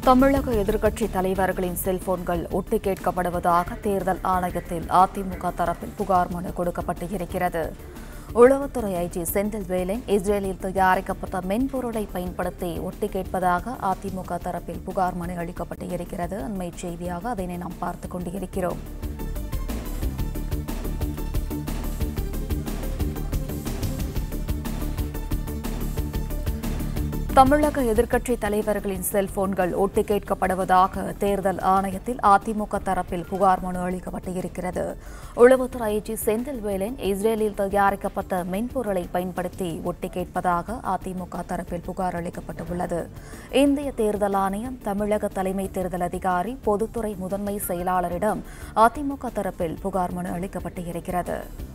தமிழக எதிர்க்கட்சி தலைவர்களின் செல்போன்கள் ஒட்டு கேட்கப்படுவதாக தேர்தல் ஆணையத்தில் அதிமுக தரப்பில் புகார் மனு கொடுக்கப்பட்டு இருக்கிறது உளவுத்துறை ஐஜி செந்தில் வேலன் இஸ்ரேலில் தயாரிக்கப்பட்ட மென்பொருளை பயன்படுத்தி ஒட்டு கேட்பதாக அதிமுக தரப்பில் புகார் மனு அளிக்கப்பட்டு இருக்கிறது அண்மை செய்தியாக அதனை நாம் பார்த்துக் கொண்டிருக்கிறோம் தமிழக எதிர்க்கட்சி தலைவர்களின் செல்போன்கள் ஒட்டு கேட்கப்படுவதாக தேர்தல் ஆணையத்தில் அதிமுக தரப்பில் புகார் மனு அளிக்கப்பட்டு இருக்கிறது உளவுத்துறை ஐஜி செந்தில் வேலன் இஸ்ரேலில் தயாரிக்கப்பட்ட மென்பொருளை பயன்படுத்தி ஒட்டு கேட்பதாக அதிமுக தரப்பில் புகார் அளிக்கப்பட்டுள்ளது இந்திய தேர்தல் ஆணையம் தமிழக தலைமை தேர்தல் அதிகாரி பொதுத்துறை முதன்மை செயலாளரிடம் அதிமுக தரப்பில் புகார் மனு அளிக்கப்பட்டு இருக்கிறது